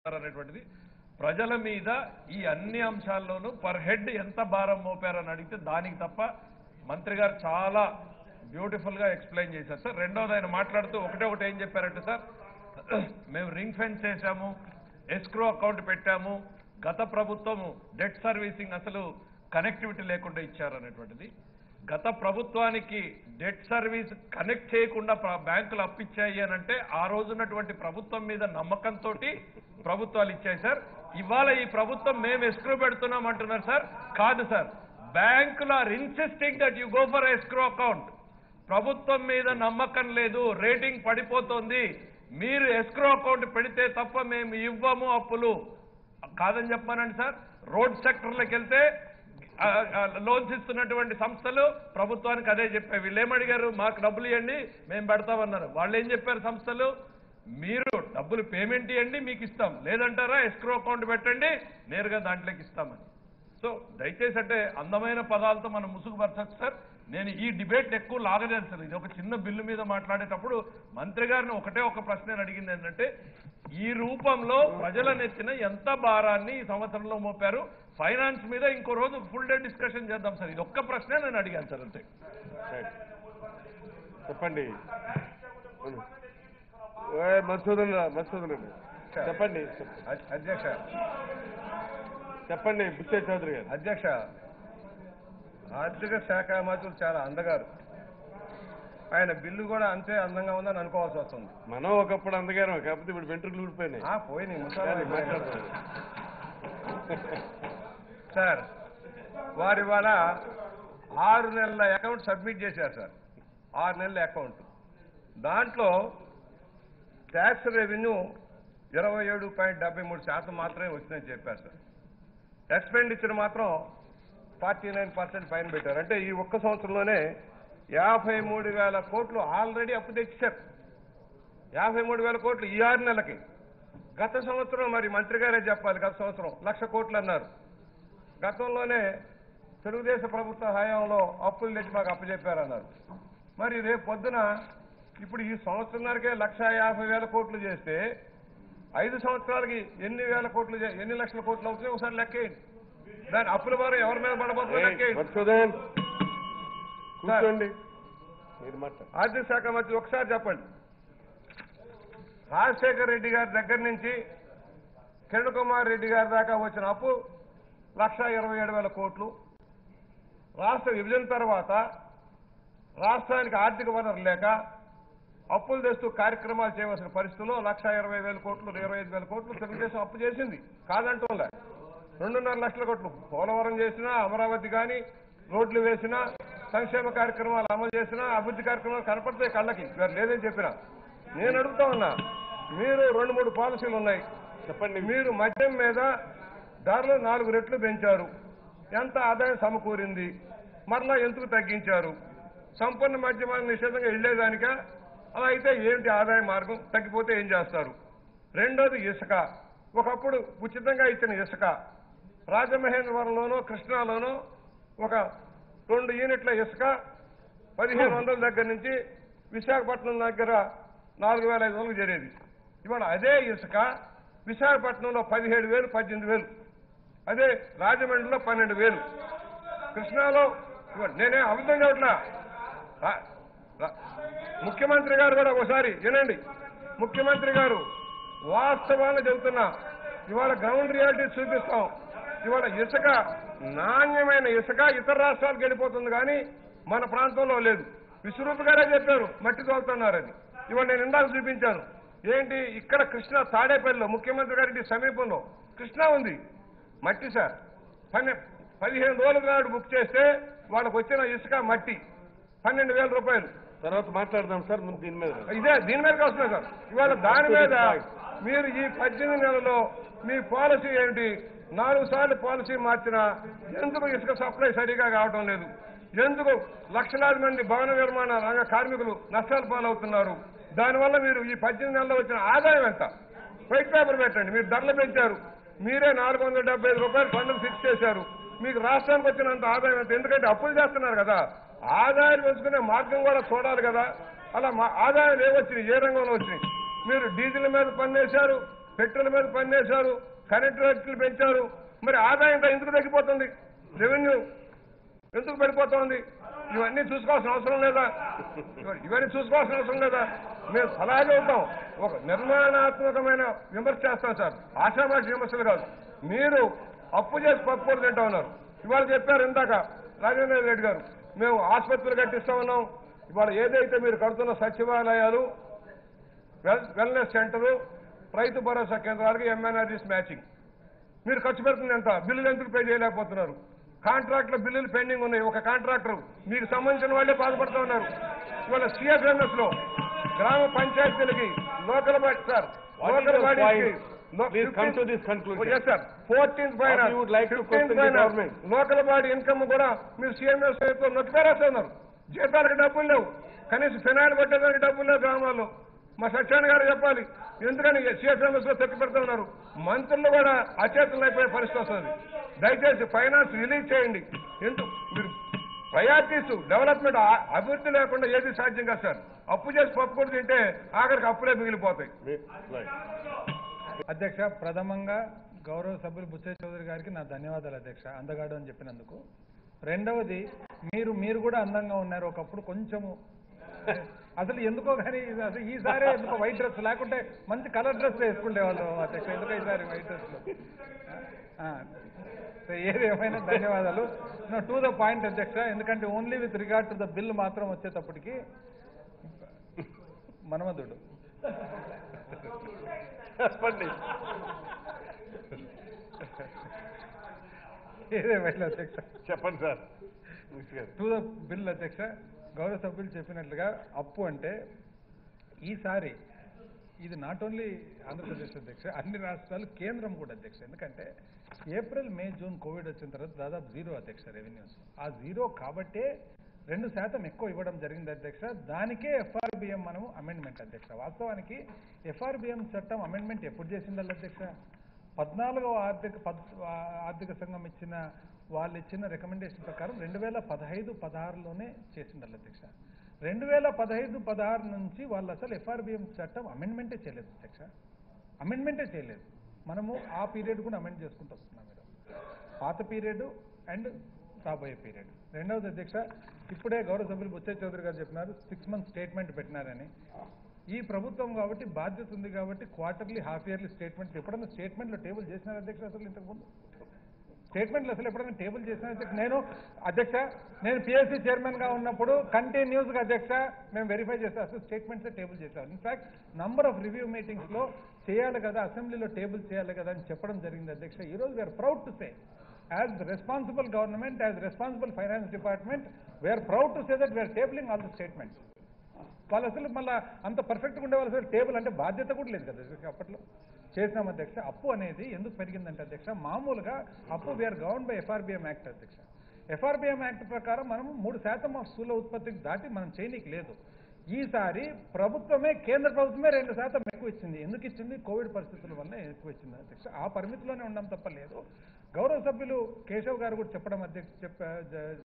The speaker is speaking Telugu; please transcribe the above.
అనేటువంటిది ప్రజల మీద ఈ అన్ని అంశాల్లోనూ పర్ హెడ్ ఎంత భారం మోపారని అడిగితే దానికి తప్ప మంత్రి గారు చాలా బ్యూటిఫుల్ గా ఎక్స్ప్లెయిన్ చేశారు సార్ రెండోది ఆయన మాట్లాడుతూ ఒకటే ఒకటి ఏం చెప్పారంటే సార్ మేము రింగ్ ఫెన్స్ చేశాము ఎస్క్రో అకౌంట్ పెట్టాము గత ప్రభుత్వము డెట్ సర్వీసింగ్ అసలు కనెక్టివిటీ లేకుండా ఇచ్చారనేటువంటిది గత ప్రభుత్వానికి డెట్ సర్వీస్ కనెక్ట్ చేయకుండా ప్ర- బ్యాంకులు అప్పిచ్చాయి అని అంటే ఆ రోజున్నటువంటి ప్రభుత్వం మీద నమ్మకంతో ప్రభుత్వాలు ఇచ్చాయి సార్ ఇవాళ ఈ ప్రభుత్వం మేము ఎస్క్రో పెడుతున్నాం అంటున్నారు సార్ కాదు సార్ బ్యాంకులు are insisting that you go for escrow account ప్రభుత్వం మీద నమ్మకం లేదు రేటింగ్ పడిపోతుంది మీరు ఎస్క్రో అకౌంట్ పెడితే తప్ప మేము ఇవ్వము అప్పులు కాదని చెప్పానండి సార్ రోడ్ సెక్టర్లకు వెళ్తే ఆ, ఆ, లోన్స్ ఇస్తున్నటువంటి సంస్థలు ప్రభుత్వానికి అదే చెప్పాయి వీళ్ళు ఏమడిగారు మాకు డబ్బులు ఇవ్వండి మేము పెడతామన్నారు వాళ్ళు ఏం చెప్పారు సంస్థలు మీరు డబ్బులు పేమెంట్ ఇవ్వండి మీకు ఇస్తాం లేదంటారా ఎస్క్రో అకౌంట్ పెట్టండి నేరుగా దాంట్లోకి ఇస్తామని సో దయచేసి అంటే అందమైన పదాలతో మనం ముసుగుపరచచ్చు సార్ నేను ఈ డిబేట్ ఎక్కువ లాగలేదు సార్ ఇది ఒక చిన్న బిల్లు మీద మాట్లాడేటప్పుడు మంత్రి గారిని ఒకటే ఒక ప్రశ్న నేను అడిగింది ఏంటంటే ఈ రూపంలో ప్రజల నెత్తిన ఎంత భారాన్ని ఈ సంవత్సరంలో మోపారు ఫైనాన్స్ మీద ఇంకో రోజు ఫుల్ డే డిస్కషన్ చేద్దాం సార్ ఇది ఒక్క ప్రశ్నే నేను అడిగాను సార్ అంతే రైట్. చెప్పండి ఏ, మధుసూదన్ రా- మధుసూదన్ రెడ్డి చెప్పండి అధ్యక్ష చెప్పండి బుచ్చే చౌదరి గారు అధ్యక్ష ఆర్థిక శాఖ మంత్రులు చాలా అందగారు ఆయన బిల్లు కూడా అంతే అందంగా ఉందని అనుకోవాల్సి వస్తుంది మనం ఒకప్పుడు అందగారం కాకపోతే ఇప్పుడు వెంట్రుకలు ఊడిపోయినాయి ఆ పోయినాయి కానీ ముసలి మాట్లాడతాం. సార్ వారి వాళ్ళ ఆరు నెలల అకౌంట్ సబ్మిట్ చేశారు సార్ ఆరు నెలల అకౌంట్ దాంట్లో ట్యాక్స్ రెవెన్యూ ఇరవై ఏడు పాయింట్ డెబ్బై మూడు శాతం మాత్రమే వచ్చిందని చెప్పారు సార్ ఎక్స్పెండిచర్ మాత్రం ఫార్టీ నైన్ పర్సెంట్ పైన పెట్టారు అంటే ఈ ఒక్క సంవత్సరంలోనే యాభై మూడు వేల కోట్లు ఆల్రెడీ అప్పు తెచ్చారు యాభై మూడు వేల కోట్లు ఈ ఆరు నెలలకి గత సంవత్సరం మరి మంత్రి గారే చెప్పాలి గత సంవత్సరం లక్ష కోట్లు అన్నారు గతంలోనే తెలుగుదేశం ప్రభుత్వ హయాంలో అప్పులు తెచ్చి మాకు అప్పచెప్పారన్నారు మరి రేపు పొద్దున ఇప్పుడు ఈ సంవత్సరంన్నరకే లక్ష యాభై వేల కోట్లు చేస్తే ఐదు సంవత్సరాలకి ఎన్ని వేల కోట్లు చే- ఎన్ని లక్షల కోట్లు అవుతున్నాయి ఒకసారి లెక్కేయండి దాని అప్పుల భారం ఎవరి మీద పడబోతుందో ఏయ్, లెక్కేయండి మధుసూదన్ కూర్చోండి మీరు మాట్లాడు ఆర్థిక శాఖ మంత్రి ఒకసారి చెప్పండి రాజశేఖర్ రెడ్డి గారి దగ్గర నుంచి కిరణ్ కుమార్ రెడ్డి గారి దాకా వచ్చిన అప్పు లక్ష ఇరవై ఏడు వేల కోట్లు రాష్ట్ర విభజన తర్వాత రాష్ట్రానికి ఆర్థిక వనరు లేక అప్పులు తెస్తూ కార్యక్రమాలు చేయవలసిన పరిస్థితుల్లో లక్ష ఇరవై వేల కోట్లు ఇరవై ఐదు వేల కోట్లు తెలుగుదేశం అప్పు చేసింది కాదంటోలే రెండున్నర లక్షల కోట్లు పోలవరం చేసినా అమరావతి కానీ రోడ్లు వేసినా సంక్షేమ కార్యక్రమాలు అమలు చేసినా అభివృద్ధి కార్యక్రమాలు కనపడతాయి కళ్ళకి ఇవాళ లేదని చెప్పినా నేను అడుగుతా ఉన్నా మీరు రెండు మూడు పాలసీలు ఉన్నాయి చెప్పండి మీరు మద్యం మీద ధరలు నాలుగు రెట్లు పెంచారు ఎంత ఆదాయం సమకూరింది మరలా ఎందుకు తగ్గించారు సంపూర్ణ మద్యమాన్ని నిషేధంగా వెళ్ళేదానికా అలా అయితే ఏంటి ఆదాయ మార్గం తగ్గిపోతే ఏం చేస్తారు రెండోది ఇసుక ఒకప్పుడు ఉచితంగా ఇచ్చిన ఇసుక రాజమహేంద్రవరంలోనో కృష్ణాలోనో ఒక రెండు యూనిట్ల ఇసుక పదిహేను వందల దగ్గర నుంచి విశాఖపట్నం దగ్గర నాలుగు వేల ఐదు వందలకు చేరేది ఇవాళ అదే ఇసుక విశాఖపట్నంలో పదిహేడు వేలు పద్దెనిమిది వేలు అదే రాజమండ్రిలో పన్నెండు వేలు కృష్ణాలో ఇవాళ నేనే అబద్ధం చెప్పట్లా రా- రా- ముఖ్యమంత్రి గారు కూడా ఒకసారి వినండి ముఖ్యమంత్రి గారు వాస్తవాలను చెబుతున్నా ఇవాళ గ్రౌండ్ రియాలిటీ చూపిస్తాం ఇవాళ ఇసుక నాణ్యమైన ఇసుక ఇతర రాష్ట్రాలకు వెళ్ళిపోతుంది కానీ మన ప్రాంతంలో లేదు విశ్వరూప్ గారే చెప్పారు మట్టి తోలుతున్నారని ఇవాళ నేను ఇందాక చూపించాను ఏంటి ఇక్కడ కృష్ణ తాడేపల్లిలో ముఖ్యమంత్రి గారి సమీపంలో కృష్ణ ఉంది మట్టి సార్ పన్నె పదిహేను రోజుల నాడు బుక్ చేస్తే వాళ్ళకు వచ్చిన ఇసుక మట్టి పన్నెండు వేల రూపాయలు తర్వాత మాట్లాడదాం సార్ ముందు దీని మీద ఇదే దీని మీదకి వస్తున్నాయి సార్ ఇవాళ దాని మీద మీరు ఈ పద్దెనిమిది నెలలో మీ పాలసీ ఏంటి నాలుగు సార్లు పాలసీ మార్చినా ఎందుకు ఇసుక సప్లై సరిగా కావటం లేదు ఎందుకు లక్షలాది మంది భవన నిర్మాణ రంగ కార్మికులు నష్టాలు పాలవుతున్నారు దానివల్ల మీరు ఈ పద్దెనిమిది నెలల్లో వచ్చిన ఆదాయం ఎంత వైట్ పేపర్ పెట్టండి మీరు ధరలు పెంచారు మీరే నాలుగు వందల డెబ్బై ఐదు రూపాయలు ఫండ్లు ఫిక్స్ చేశారు మీకు రాష్ట్రానికి వచ్చినంత ఆదాయం ఎంత ఎందుకంటే అప్పులు చేస్తున్నారు కదా ఆదాయం పెంచుకునే మార్గం కూడా చూడాలి కదా అలా మా ఆదాయాలు ఏవచ్చినాయి ఏ రంగంలో వచ్చినాయి మీరు డీజిల్ మీద పన్నేశారు పెట్రోల్ మీద పనిచేశారు కరెంటు రేట్లు పెంచారు మరి ఆదాయం ఎందుకు తగ్గిపోతుంది రెవెన్యూ ఎందుకు పడిపోతోంది ఇవన్నీ చూసుకోవాల్సిన అవసరం లేదా ఇవ- ఇవన్నీ చూసుకోవాల్సిన అవసరం లేదా మేము సలహా చెబుతాం ఒక నిర్మాణాత్మకమైన విమర్శ చేస్తాం సార్ ఆశామాషి విమర్శలు కాదు మీరు అప్పు చేసి పప్పుకూడదు తింటా ఉన్నారు ఇవాళ చెప్పారు ఇందాక రాజేంద్ర రెడ్డి గారు మేము ఆసుపత్రులు కట్టిస్తా ఉన్నాం ఇవాళ ఏదైతే మీరు కడుతున్న సచివాలయాలు వెల్ వెల్నెస్ సెంటరు రైతు భరోసా కేంద్రాలకు ఎంఎన్ఆర్జీస్ మ్యాచింగ్ మీరు ఖర్చు పెడుతుంది ఎంత బిల్లులు ఎందుకు పే చేయలేకపోతున్నారు కాంట్రాక్టుల బిల్లులు పెండింగ్ ఉన్నాయి ఒక కాంట్రాక్టర్ మీకు సంబంధించిన వాళ్ళే బాధపడుతూ ఉన్నారు ఇవాళ సిఎఫ్ఎంఎస్ లో గ్రామ పంచాయతీలకి local body sir What is local your బాడీకి point? Please come to this conclusion. Yes sir fourteenth పైన What you would like to 15th question the పైన government? లోకల్ బాడీ ఇన్కమ్ కూడా మీరు సీఎంఎస్ నొక్కిపేరేస్తున్నారు జీతాలకు డబ్బులు లేవు కనీసం ఫినాయిల్ కొట్టేదానికి డబ్బులు లేవు గ్రామాల్లో మా సత్యాన్ని గారు చెప్పాలి ఎందుకని సిఎస్ఎంఎస్ లో తొక్కి పెడుతూ ఉన్నారు మంత్రులు కూడా అచేతలు అయిపోయే పరిస్థితి వస్తుంది దయచేసి ఫైనాన్స్ రిలీజ్ చేయండి ఎందుకు మీరు ప్రయారిటీస్ డెవలప్మెంట్ ఆ- అభివృద్ధి లేకుండా ఏది సాధ్యం కాదు సార్ అప్పు చేసి పప్పు కూడా తింటే ఆఖరికి అప్పులే మిగిలిపోతాయి Right. అధ్యక్ష ప్రథమంగా గౌరవ సభ్యులు బుచ్చయ్య చౌదరి గారికి నా ధన్యవాదాలు అధ్యక్ష అందగాడు అని చెప్పినందుకు రెండవది మీరు మీరు కూడా అందంగా ఉన్నారు ఒకప్పుడు కొంచెము అసలు ఎందుకో కానీ ఇది అసలు ఈసారి ఎందుకో వైట్ డ్రెస్ లేకుంటే మంచి కలర్ డ్రెస్ వేసుకుంటేవాళ్ళు అధ్యక్ష ఎందుకో ఈసారి వైట్ డ్రెస్లో ఏది ఏమైనా ధన్యవాదాలు టు ద పాయింట్ అధ్యక్ష ఎందుకంటే only with regard to the bill మాత్రం వచ్చేటప్పటికి మనమధుడు చెప్పండి ఏదేమైనా అధ్యక్ష చెప్పండి సార్ మినిస్టర్ గారు టు ద బిల్ అధ్యక్ష గౌరవ సభ్యులు చెప్పినట్లుగా అప్పు అంటే ఈసారి ఇది నాట్ ఓన్లీ ఆంధ్రప్రదేశ్ అధ్యక్ష అన్ని రాష్ట్రాలు కేంద్రం కూడా అధ్యక్ష ఎందుకంటే ఏప్రిల్ మే జూన్ కోవిడ్ వచ్చిన తర్వాత దాదాపు జీరో అధ్యక్ష రెవెన్యూస్ ఆ జీరో కాబట్టే రెండు శాతం ఎక్కువ ఇవ్వడం జరిగింది అధ్యక్ష దానికే ఎఫ్ఆర్బిఎం మనము అమెండ్మెంట్ అధ్యక్ష వాస్తవానికి ఎఫ్ఆర్బిఎం చట్టం అమెండ్మెంట్ ఎప్పుడు చేసిండాలి అధ్యక్ష పద్నాలుగవ ఆర్థిక పద్ ఆ- ఆర్థిక సంఘం ఇచ్చిన వాళ్ళు ఇచ్చిన రికమెండేషన్ ప్రకారం రెండు వేల పదహైదు పదహారులోనే చేసిండాలి అధ్యక్ష రెండు వేల పదహైదు పదహారు నుంచి వాళ్ళు అసలు ఎఫ్ఆర్బిఎం చట్టం అమెండ్మెంటే చేయలేదు అధ్యక్ష అమెండ్మెంటే చేయలేదు మనము ఆ పీరియడ్ కూడా అమెండ్ చేసుకుంటూ వస్తున్నాం మీరు పాత పీరియడ్ అండ్ రాబోయే పీరియడ్ రెండవది అధ్యక్ష ఇప్పుడే గౌరవ సభ్యులు బుచ్చయ్య చౌదరి గారు చెప్పినారు సిక్స్ మంత్ స్టేట్మెంట్ పెట్టినారని ఈ ప్రభుత్వం కాబట్టి బాధ్యత ఉంది కాబట్టి క్వార్టర్లీ హాఫ్ ఇయర్లీ స్టేట్మెంట్ ఎప్పుడైనా స్టేట్మెంట్లో టేబుల్ చేసినారు అధ్యక్ష అసలు ఇంతకుముందు స్టేట్మెంట్లు అసలు ఎప్పుడైనా టేబుల్ చేసిన అధ్యక్ష నేను అధ్యక్ష నేను పిఎస్సీ చైర్మన్ గా ఉన్నప్పుడు కంటిన్యూస్ గా అధ్యక్ష మేము వెరిఫై చేస్తాం అసలు స్టేట్మెంట్స్ టేబుల్ చేశాం in fact number of review meetings లో చేయాలి కదా అసెంబ్లీలో టేబుల్ చేయాలి కదా అని చెప్పడం జరిగింది అధ్యక్ష ఈ రోజు we're proud to say as responsible government as responsible finance department we're proud to say that we're tabling all the statements వాళ్ళు అసలు మళ్ళీ అంత పర్ఫెక్ట్గా ఉండే వాళ్ళు అసలు టేబుల్ అంటే బాధ్యత కూడా లేదు కదా అధ్యక్ష అప్పట్లో చేసినాం అధ్యక్ష అప్పు అనేది ఎందుకు పెరిగిందంటే అధ్యక్ష మామూలుగా అప్పు we're govern by FRBM act అధ్యక్ష ఎఫ్ఆర్బిఎం యాక్ట్ ప్రకారం మనం మూడు శాతం ఆఫ్ స్థూల ఉత్పత్తికి దాటి మనం చేయనీకి లేదు ఈసారి ప్రభుత్వమే కేంద్ర ప్రభుత్వమే రెండు శాతం ఎక్కువ ఇచ్చింది ఎందుకు ఇచ్చింది కోవిడ్ పరిస్థితుల వల్ల ఎక్కువ ఇచ్చింది అధ్యక్ష ఆ పరిమితిలోనే ఉండడం తప్ప లేదు గౌరవ సభ్యులు కేశవ్ గారు కూడా చెప్పడం అధ్యక్ష చెప్ప జ-